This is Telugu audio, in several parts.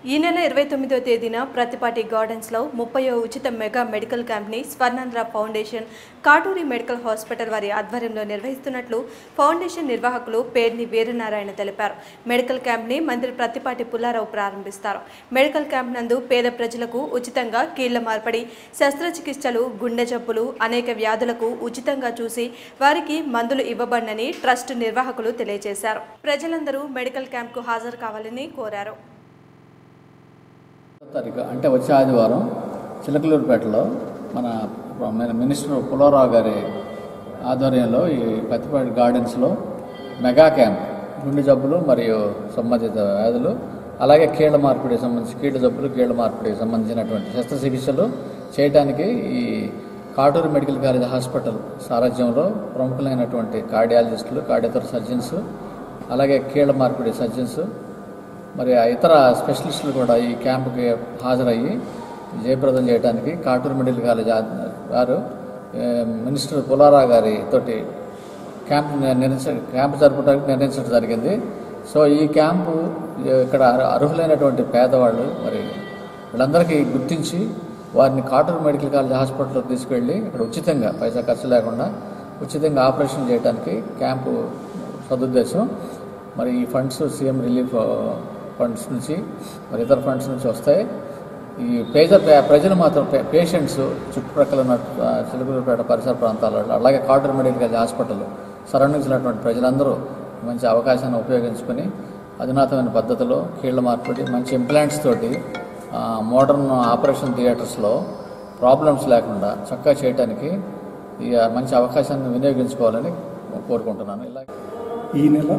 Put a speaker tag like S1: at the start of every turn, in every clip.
S1: ఈ నెల ఇరవై తొమ్మిదో తేదీన ప్రతిపాటి గార్డెన్స్లో ముప్పయో ఉచిత మెగా మెడికల్ క్యాంప్ని Swarnandhra foundation Katuri medical hospital వారి ఆధ్వర్యంలో నిర్వహిస్తున్నట్లు ఫౌండేషన్ నిర్వాహకులు పేర్ని వీరనారాయణ తెలిపారు మెడికల్ క్యాంప్ని మంత్రి ప్రతిపాటి పుల్లారావు ప్రారంభిస్తారు మెడికల్ క్యాంప్ నందు పేద ప్రజలకు ఉచితంగా కీళ్ల మార్పిడి శస్త్రచికిత్సలు గుండె జబ్బులు అనేక వ్యాధులకు ఉచితంగా చూసి వారికి మందులు ఇవ్వబడినని ట్రస్ట్ నిర్వాహకులు తెలియజేశారు ప్రజలందరూ మెడికల్ క్యాంప్కు హాజరు కావాలని కోరారు
S2: తారీఖు అంటే వచ్చే ఆదివారం చిలకలూరుపేటలో మన మన మినిస్టర్ పుల్లారావు గారి ఆధ్వర్యంలో ఈ పత్తిపాటి గార్డెన్స్లో మెగా క్యాంప్ గుండె జబ్బులు మరియు సంబంధిత వ్యాధులు అలాగే కీళ్ళ మార్పిడికి సంబంధించి కీళ్ళ జబ్బులు కీళ్ళ మార్పిడికి సంబంధించినటువంటి శస్త్రచికిత్సలు చేయడానికి ఈ కాటూరు మెడికల్ కాలేజ్ హాస్పిటల్ సారథ్యంలో ప్రముఖులైనటువంటి కార్డియాలజిస్టులు కార్డియోథర్ సర్జన్స్ అలాగే కీళ్ళ మార్పిడి సర్జన్స్ మరి ఆ ఇతర స్పెషలిస్టులు కూడా ఈ క్యాంపుకి హాజరయ్యి జయప్రదం చేయడానికి కాటూరు మెడికల్ కాలేజ్ ఆ- వారు ఏ, మినిస్టర్ పుల్లారావు గారి తోటి క్యాంప్ నిర్ణయించ క్యాంపు జరపడానికి నిర్ణయించడం జరిగింది సో ఈ క్యాంపు ఇక్కడ అర్హ- అర్హులైనటువంటి పేదవాళ్ళు మరి వీళ్ళందరికీ గుర్తించి వారిని కాటూరు మెడికల్ కాలేజ్ హాస్పిటల్కి తీసుకెళ్ళి ఇక్కడ ఉచితంగా పైసా ఖర్చు లేకుండా ఉచితంగా ఆపరేషన్ చేయడానికి క్యాంపు సదుద్దేశం మరి ఈ ఫండ్స్ సీఎం రిలీఫ్ ఆ, ఫండ్స్ నుంచి మరి ఇతర ఫండ్స్ నుంచి వస్తాయి ఈ పేద పే- ప్రజలు మాత్రం పే- పేషెంట్స్ చుట్టుప్రక్కల ఉన్న ఆ, చిలుకలపేట పరిసర ప్రాంతాలలో అలాగే Katuru medical college hospital surroundings ఉన్నటువంటి ప్రజలందరూ ఈ మంచి అవకాశాన్ని ఉపయోగించుకొని అధునాతమైన పద్ధతిలో కీళ్ల మార్పిడి మంచి ఇంప్లాంట్స్ తోటి ఆ, మోడర్న్ ఆపరేషన్ థియేటర్స్లో ప్రాబ్లమ్స్ లేకుండా చక్కగా చేయడానికి ఈ ఆ, మంచి అవకాశాన్ని వినియోగించుకోవాలని కోరుకుంటున్నాను ఇలా
S3: ఈ నెల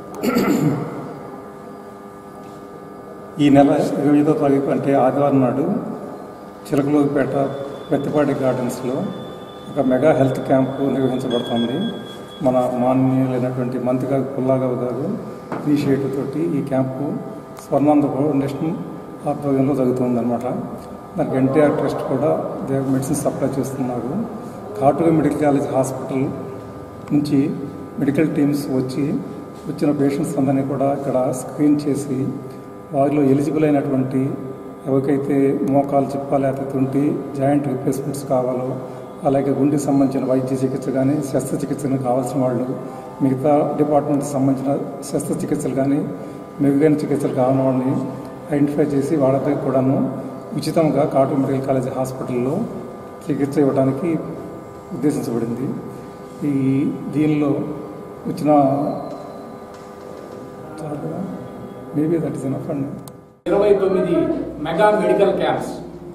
S3: ఈ నెల ఇరవై ఐదో తారీఖు అంటే ఆదివారం నాడు చిలకలూరుపేట పెద్దపాటి గార్డెన్స్లో ఒక మెగా హెల్త్ క్యాంపు నిర్వహించబడుతుంది మన మాన్యులైనటువంటి మంత్రి గారు పుల్లారావు గారు ఇనిషియేటివ్ తోటి ఈ క్యాంపు స్వర్ణాంధ్ర ఫౌండేషన్ ఆధ్వర్యంలో జరుగుతుందన్నమాట దానికి ఎన్టీఆర్ ట్రస్ట్ కూడా దే మెడిసిన్ సప్లై చేస్తున్నారు కాటూరు మెడికల్ కాలేజ్ హాస్పిటల్ నుంచి మెడికల్ టీమ్స్ వచ్చి వచ్చిన పేషెంట్స్ అందరినీ కూడా ఇక్కడ స్క్రీన్ చేసి వారిలో ఎలిజిబుల్ అయినటువంటి ఎవరికైతే మోకాలు చిప్ప లేకపోతే తుంటి జాయింట్ రిప్లేస్మెంట్స్ కావాలో అలాగే గుండెకి సంబంధించిన వైద్య చికిత్స కానీ శస్త్రచికిత్సలు కావాల్సిన వాళ్ళు మిగతా డిపార్ట్మెంట్కి సంబంధించిన శస్త్రచికిత్సలు కానీ మెరుగైన చికిత్సలు కావాలని వాళ్ళని ఐడెంటిఫై చేసి వాళ్ళకి కూడాను ఉచితంగా కాటూరు మెడికల్ కాలేజ్ హాస్పిటల్లో చికిత్స ఇవ్వడానికి ఉద్దేశించబడింది ఈ దీనిలో వచ్చిన maybe that is enough and
S4: ఇరవై తొమ్మిది మెగా మెడికల్ క్యాంప్స్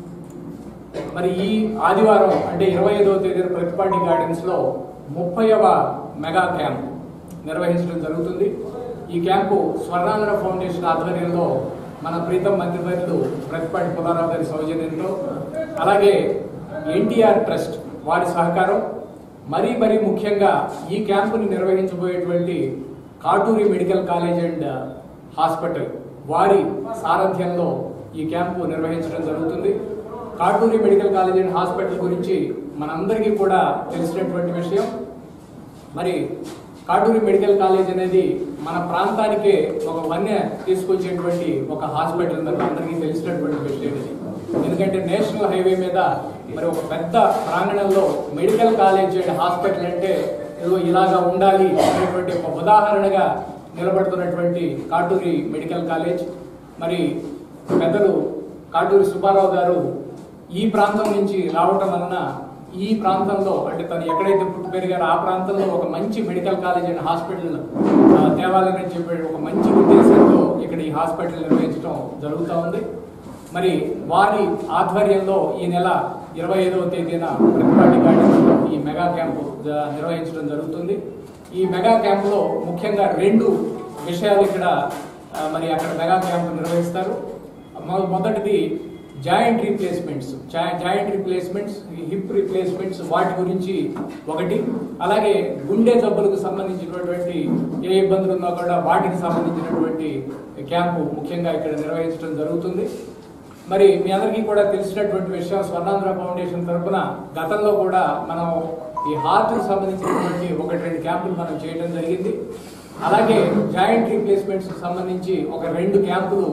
S4: మరి ఈ ఆదివారం అంటే ఇరవై ఐదవ తేదీన ప్రతిపాటి గార్డెన్స్ లో ముప్పైవ మెగా క్యాంప్ నిర్వహించడం జరుగుతుంది ఈ క్యాంపు స్వర్ణాంధ్ర ఫౌండేషన్ ఆధ్వర్యంలో మన ప్రీతం మంత్రివర్యులు ప్రతిపాటి పుల్లారావు గారి సౌజన్యంతో అలాగే ఎన్టీఆర్ ట్రస్ట్ వారి సహకారం మరీ మరీ ముఖ్యంగా ఈ క్యాంపుని నిర్వహించబోయేటువంటి Katuri medical college and hospital వారి సారథ్యంలో ఈ క్యాంపు నిర్వహించడం జరుగుతుంది Katuri medical college and hospital గురించి మనందరికీ కూడా తెలిసినటువంటి విషయం మరి కాటూరి మెడికల్ కాలేజ్ అనేది మన ప్రాంతానికే ఒక వన్య తీసుకొచ్చేటువంటి ఒక హాస్పిటల్ మనకు అందరికీ తెలిసినటువంటి విషయం ఇది ఎందుకంటే నేషనల్ హైవే మీద మరి ఒక పెద్ద ప్రాంగణంలో మెడికల్ కాలేజ్ అండ్ హాస్పిటల్ అంటే ఏదో ఇలాగా ఉండాలి అనేటువంటి ఒక ఉదాహరణగా నిలబడుతున్నటువంటి కాటూరి మెడికల్ కాలేజ్ మరి పెద్దలు కాటూరి సుబ్బారావు గారు ఈ ప్రాంతం నుంచి రావటం వలన ఈ ప్రాంతంలో అంటే తను ఎక్కడైతే పుట్టి పెరిగారో ఆ ప్రాంతంలో ఒక మంచి మెడికల్ కాలేజ్ అండ్ హాస్పిటల్ ఆ, తేవాలని చెప్పి ఒక మంచి ఉద్దేశంతో ఇక్కడ ఈ హాస్పిటల్ నిర్వహించడం జరుగుతూ ఉంది మరి వారి ఆధ్వర్యంలో ఈ నెల ఇరవై ఐదవ తేదీన ప్రతిపాటి గార్డెన్స్లో ఈ మెగా క్యాంపు జ- నిర్వహించడం జరుగుతుంది ఈ మెగా క్యాంపులో ముఖ్యంగా రెండు విషయాలు ఇక్కడ ఆ, మరి అక్కడ మెగా క్యాంపు నిర్వహిస్తారు మొ- మొదటిది joint replacements joint replacements hip replacements వాటి గురించి ఒకటి అలాగే గుండె జబ్బులకు సంబంధించినటువంటి ఏ ఇబ్బందులు ఉన్నా కూడా వాటికి సంబంధించినటువంటి క్యాంపు ముఖ్యంగా ఇక్కడ నిర్వహించడం జరుగుతుంది మరి మీ అందరికీ కూడా తెలిసినటువంటి విషయం స్వర్ణాంధ్ర ఫౌండేషన్ తరఫున గతంలో కూడా మనం ఈ హార్ట్కి సంబంధించినటువంటి ఒకటి రెండు క్యాంపులు మనం చేయడం జరిగింది అలాగే జాయింట్ రీప్లేస్మెంట్స్ సంబంధించి ఒక రెండు క్యాంపులు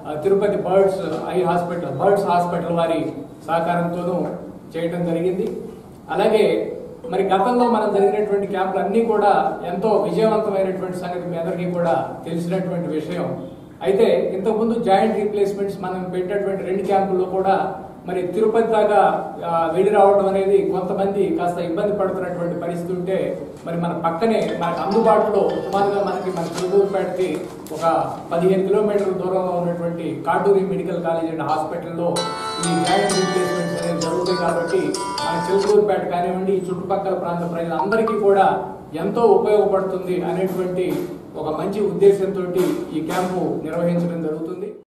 S4: ఆ, Tirupati birds eye hospital birds hospital వారి సహకారంతోనూ చేయటం జరిగింది అలాగే మరి గతంలో మనం జరిగినటువంటి క్యాంపులు అన్నీ కూడా ఎంతో విజయవంతమైనటువంటి సంగతి మీ అందరికీ కూడా తెలిసినటువంటి విషయం అయితే ఇంతకుముందు జాయింట్ రీప్లేస్మెంట్స్ మనం పెట్టినటువంటి రెండు క్యాంపుల్లో కూడా మరి తిరుపతి దాకా ఆ, వెళ్ళి రావడం అనేది కొంతమంది కాస్త ఇబ్బంది పడుతున్నటువంటి పరిస్థితి ఉంటే మరి మన పక్కనే మనకు అందుబాటులో సుమారుగా మనకి మన తిరుపతిపేటకి ఒక పదిహేను కిలోమీటర్ల దూరంలో ఉన్నటువంటి కాటూరి మెడికల్ కాలేజ్ అండ్ హాస్పిటల్లో ఈ జాయింట్ రీప్లేస్మెంట్స్ అనేవి జరుగుతాయి కాబట్టి మన చిలుకూరుపేట కానివ్వండి ఈ చుట్టుపక్కల ప్రాంత ప్రజలందరికీ కూడా ఎంతో ఉపయోగపడుతుంది అనేటువంటి ఒక మంచి ఉద్దేశంతో ఈ క్యాంపు నిర్వహించడం జరుగుతుంది